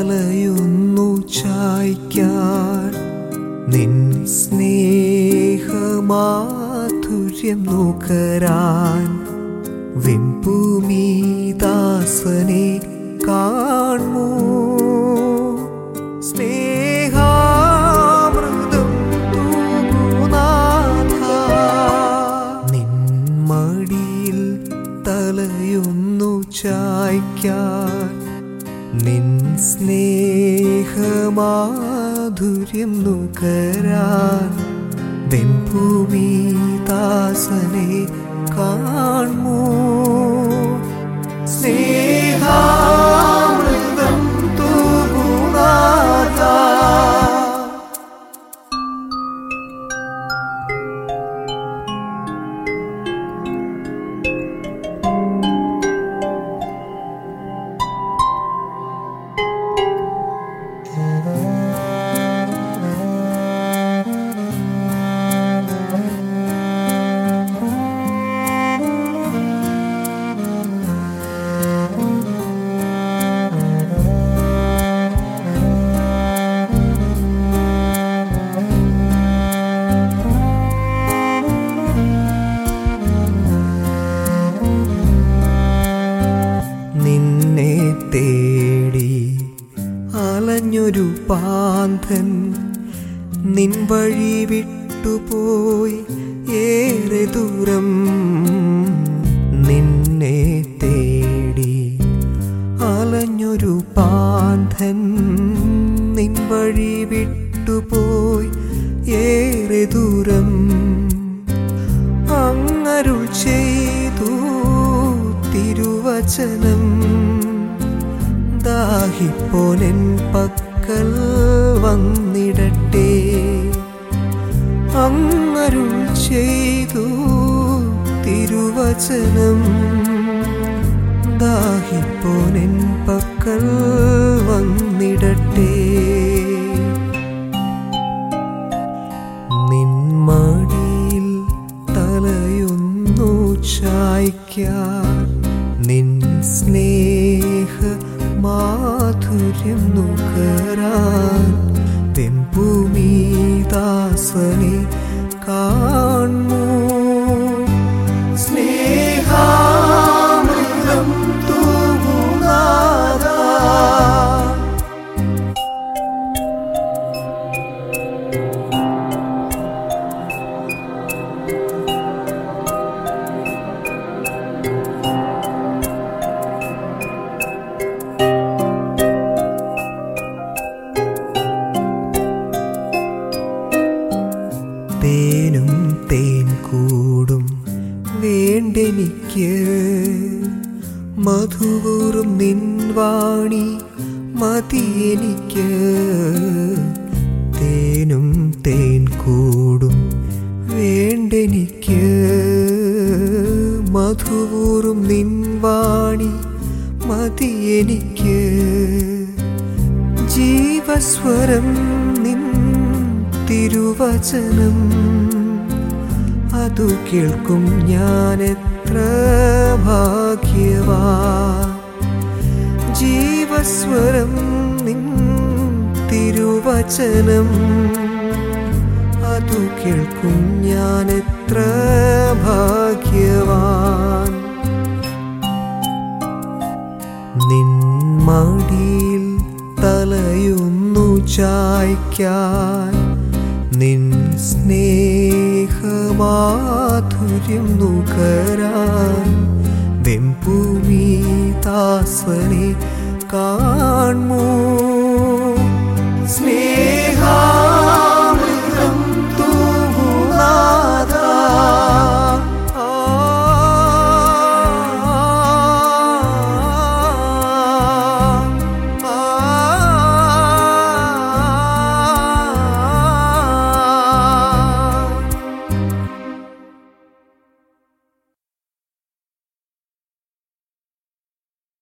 തലയൊന്നു ചായ്ക്കാൻ നിൻ സ്നേഹമാധുര്യം നുകരാൻ വെമ്പൂമി ദാസനെ കാൺമൂ സ്നേഹാമൃതം തൂകുനാഥ നിൻ മടിയിൽ തലയൊന്നു ചായ്ക്കാൻ നിൻ സ്നേഹമാധുര്യം നുകരാൻ വെമ്പൂമി ദാസനെ കാൺമൂ സ്നേഹാമൃതം തൂകുനാഥ നിന്നെ തേടി അലഞ്ഞൊരു പാന്തൻ നിൻ വഴി വിട്ടുപോയി ഏറെ ദൂരം നിന്നെ തേടി അലഞ്ഞൊരു പാന്തൻ നിൻ വഴി വിട്ടുപോയി ഏറെ ദൂരം അങ്ങരുൾ ചെയ്തു തിരുവചനം ദാഹിപ്പോനെൻ പക്കൽ വന്നിടട്ടെ അങ്ങരുൾ ചെയ്തു തിരുവചനം ദാഹിപ്പോനെൻ പക്കൽ വന്നിടട്ടെ നിന്മടിയിൽ തലയൊന്നു ചായ്ക്കാൻ നിൻ സ്നേഹ മാധുര്യം നുകരാൻ വെമ്പൂമി ദാസനെ കാൺമൂ സ്നേഹാമൃതം തൂകുനാഥ തേനും തേൻ കൂടും വേണ്ടെനിക്ക് മധുവൂറും നിൻവാണി മതി എനിക്ക് തേനും തേൻ കൂടും വേണ്ടെനിക്ക് മധുവൂറും നിൻവാണി മതി എനിക്ക് ജീവസ്വരം നിൻ തിരുവചനം അതു കേൾക്കും ഞാൻ എത്ര ഭാഗ്യവാ ജീവസ്വരം നിൻ തിരുവചനം അതു കേൾക്കും ഞാൻ എത്ര ഭാഗ്യവാൻ നിൻ മടിയിൽ തലയൊന്നു ചായ്ക്കാൻ നിൻ സ്നേഹമാധുര്യം നുകരാൻ വെമ്പൂമി ദാസനെ കാൺമൂ